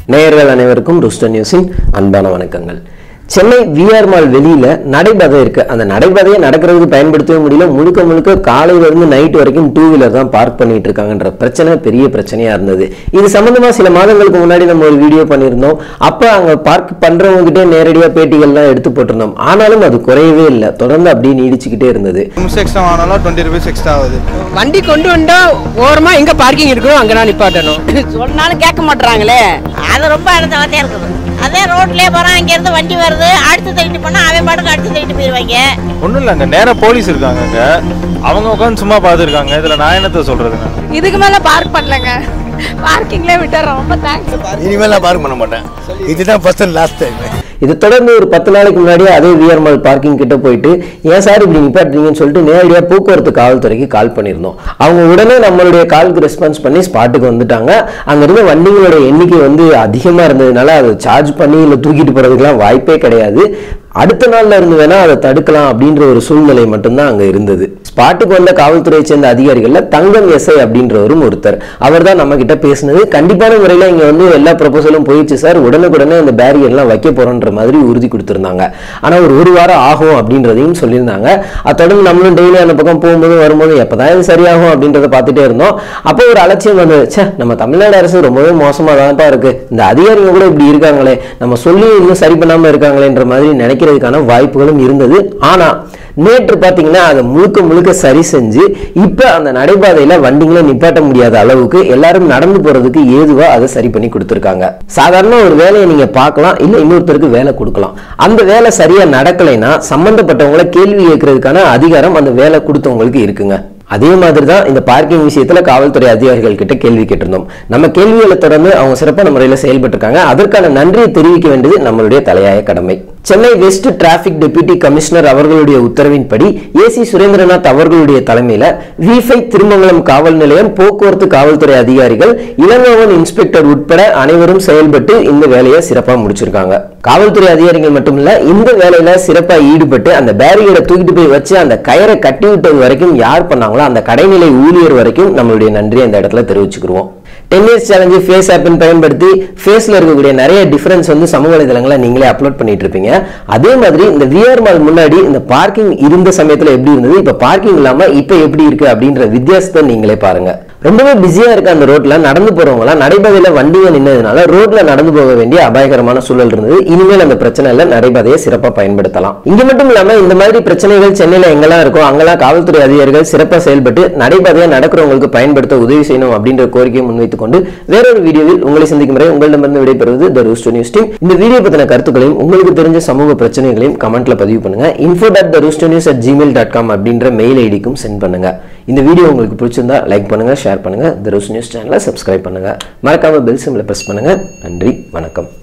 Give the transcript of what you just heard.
நேயர்கள் அனைவருக்கும் ருஸ்டன் நியூஸின் அன்பான வணக்கங்கள் சென்னை விஆர் மால் வெளியில நடைபாதை இருக்கு அந்த நடைபாதையை நடக்கிறதுக்கு பயன்படுத்தவே முடியல முழுக்க முழுக்க காலையில இருந்து நைட் வரைக்கும் டூ வீலர் தான் பார்க் பண்ணிட்டு இருக்காங்கன்ற பிரச்சனை பெரிய பிரச்சனையா இருந்தது இது சம்பந்தமா சில மாதங்களுக்கு முன்னாடி நம்ம ஒரு வீடியோ பண்ணியிருந்தோம் அப்ப அங்க பார்க் பண்றவங்க கிட்டே நேரடியா பேட்டிகள்லாம் எடுத்து போட்டிருந்தோம் ஆனாலும் அது குறையவே இல்லை தொடர்ந்து அப்படியே நீடிச்சுக்கிட்டே இருந்தது நிமிஷம் எக்ஸ்ட்ரா வாங்கினாலும் டுவெண்ட்டி ருபீஸ் எக்ஸ்ட்ரா ஆகுது வண்டி கொண்டு வந்தா ஓரமா எங்க பார்க்கிங் இருக்கணும் அங்க நான் நிப்பாட்டணும் சொன்னாலும் கேட்க மாட்றாங்களே அது ரொம்ப இடத்தவத்தையா இருக்குது அதே ரோட்லயே போறான் அங்க இருந்து வண்டி வருது அடுத்து தள்ளிட்டு போனா அவன் பாட்டுக்கு அடுத்து தள்ளிட்டு போயிருவாங்க ஒன்றும் இல்லைங்க நேரா போலீஸ் இருக்காங்க அங்க அவங்க உட்காந்து சும்மா பார்த்துருக்காங்க இதுல நான் என்னத்த சொல்றதுங்க இதுக்கு மேல பார்க் பண்ணலங்க பார்க்கிங்ல விட்டுறோம் ரொம்ப தேங்க்ஸ் இனிமேல் நான் பார்க் பண்ண மாட்டேன் இதுதான் ஃபர்ஸ்ட் அண்ட் லாஸ்ட் டைம் இது தொடர்ந்து ஒரு பத்து நாளைக்கு முன்னாடி அதே விஆர் மால் பார்க்கிங் கிட்ட போயிட்டு ஏன் சார் இப்படி நிப்பாட்டுறீங்கன்னு சொல்லிட்டு நேரடியாக போக்குவரத்து காவல்துறைக்கு கால் பண்ணியிருந்தோம் அவங்க உடனே நம்மளுடைய காலுக்கு ரெஸ்பான்ஸ் பண்ணி ஸ்பாட்டுக்கு வந்துட்டாங்க அங்க இருந்த வண்டிகளோட எண்ணிக்கை வந்து அதிகமா இருந்ததுனால அதை சார்ஜ் பண்ணி இல்லை தூக்கிட்டு போறதுக்கெல்லாம் வாய்ப்பே கிடையாது அடுத்த நாள்ல இருந்து வேணா அதை தடுக்கலாம் அப்படின்ற ஒரு சூழ்நிலை மட்டும்தான் அங்க இருந்தது ஸ்பாட்டுக்கு வந்த காவல்துறையை சேர்ந்த அதிகாரிகள்ல தங்கம் எஸ்ஐ அப்படின்றவரும் ஒருத்தர் அவர் தான் நம்ம கிட்ட பேசினது கண்டிப்பான முறையில இங்க வந்து எல்லா ப்ரொபோசலும் போயிடுச்சு சார் உடனுக்குடனே இந்த பேரியர்லாம் வைக்க போறோன்ற மாதிரி உறுதி கொடுத்திருந்தாங்க ஆனா ஒரு ஒரு வாரம் ஆகும் அப்படின்றதையும் சொல்லியிருந்தாங்க அது தொடர்ந்து நம்மளும் டெய்லி அந்த பக்கம் போகும்போது வரும்போது எப்பதான் இது சரியாகும் அப்படின்றத பார்த்துட்டே இருந்தோம் அப்போ ஒரு அலட்சியம் வந்து ச்சே நம்ம தமிழ்நாடு அரசு ரொம்பவே மோசமா தான்ப்பா இருக்கு இந்த அதிகாரிங்க கூட இப்படி இருக்காங்களே நம்ம சொல்லி இன்னும் சரி பண்ணாம இருக்காங்களேன்ற மாதிரி நினைக்கிறதுக்கான வாய்ப்புகளும் இருந்தது ஆனா நேற்று பார்த்தீங்கன்னா அதை முழுக்க முழுக்க சரி செஞ்சு இப்போ அந்த நடைபாதையில வண்டிகளை நிப்பாட்ட முடியாத அளவுக்கு எல்லாரும் நடந்து போறதுக்கு ஏதுவா அதை சரி பண்ணி கொடுத்துருக்காங்க சாதாரண ஒரு வேலையை நீங்க பார்க்கலாம் இல்ல இன்னொருத்தருக்கு வேலை கொடுக்கலாம் அந்த வேலை சரியா நடக்கலைன்னா சம்பந்தப்பட்டவங்களை கேள்வி கேட்கறதுக்கான அதிகாரம் அந்த வேலை கொடுத்தவங்களுக்கு இருக்குங்க அதே மாதிரி தான் இந்த பார்க்கிங் விஷயத்துல காவல்துறை அதிகாரிகள் கிட்ட கேள்வி கேட்டிருந்தோம் நம்ம கேள்விகளை தொடர்ந்து அவங்க சிறப்பான முறையில் செயல்பட்டிருக்காங்க அதற்கான நன்றியை தெரிவிக்க வேண்டியது நம்மளுடைய தலையாய கடமை Chennai west traffic deputy commissioner அவர்களுடைய உத்தரவின்படி ஏசி சுரேந்திரநாத் அவர்களுடைய தலைமையில விஃபை திருமங்கலம் காவல் நிலையம் போக்குவரத்து காவல்துறை அதிகாரிகள் இளங்கோவன் இன்ஸ்பெக்டர் உட்பட அனைவரும் செயல்பட்டு இந்த வேலையை சிறப்பா முடிச்சிருக்காங்க காவல்துறை அதிகாரிகள் மட்டுமில்ல இந்த வேலையில சிறப்பா ஈடுபட்டு அந்த பேரியரை தூக்கிட்டு போய் வச்சு அந்த கயரை கட்டி விட்டது வரைக்கும் யார் பண்ணாங்களோ அந்த கடைநிலை ஊழியர் வரைக்கும் நம்மளுடைய நன்றியை இந்த இடத்துல தெரிவிச்சுக்கிறோம் டென் இயர்ஸ் சேலஞ்சு ஃபேஸ் ஆப்பின் பயன்படுத்தி ஃபேஸில் இருக்கக்கூடிய நிறைய டிஃபரன்ஸ் வந்து சமூக வலைதளங்களை நீங்களே அப்லோட் பண்ணிட்டு இருப்பீங்க அதே மாதிரி இந்த விஆர் மால் முன்னாடி இந்த பார்க்கிங் இருந்த சமயத்தில் எப்படி இருந்தது இப்போ பார்க்கிங் இல்லாமல் இப்போ எப்படி இருக்கு அப்படின்ற வித்தியாசத்தை நீங்களே பாருங்க ரொம்பவே பிஸியா இருக்க அந்த ரோட்ல நடந்து போறவங்களாம் நடைபாதையில வண்டிங்க நின்னதுனால ரோட்ல நடந்து போக வேண்டிய அபாயகரமான சூழல் இருந்தது இனிமேல் அந்த பிரச்சனை இல்ல நடைபாதையை சிறப்பா பயன்படுத்தலாம் இங்க மட்டும் இல்லாம இந்த மாதிரி பிரச்சனைகள் சென்னையில எங்கெல்லாம் இருக்கோ அங்கெல்லாம் காவல்துறை அதிகாரிகள் சிறப்பா செயல்பட்டு நடைபாதையை நடக்கிறவங்களுக்கு பயன்படுத்த உதவி செய்யணும் அப்படின்ற கோரிக்கையை முன்வைத்துக் கொண்டு வேறொரு வீடியோவில் உங்களை சந்திக்கும் வரை உங்களிடமிருந்து விடைபெறுவது த ரூஸ்டோ நியூஸ் டீம் இந்த வீடியோ பத்தின கருத்துக்களையும் உங்களுக்கு தெரிஞ்ச சமூக பிரச்சனைகளையும் கமெண்ட்ல பதிவு பண்ணுங்க info dot the Rusto news at Gmail dot com அப்படின்ற மெயில் ஐடிக்கும் சென்ட் பண்ணுங்க இந்த வீடியோ உங்களுக்கு பிடிச்சிருந்தா லைக் பண்ணுங்க ஷேர் பண்ணுங்க த ரூஸ் நியூஸ் சேனலை சப்ஸ்கிரைப் பண்ணுங்க மறக்காம பெல் சிம்ல பிரஸ் பண்ணுங்க நன்றி வணக்கம்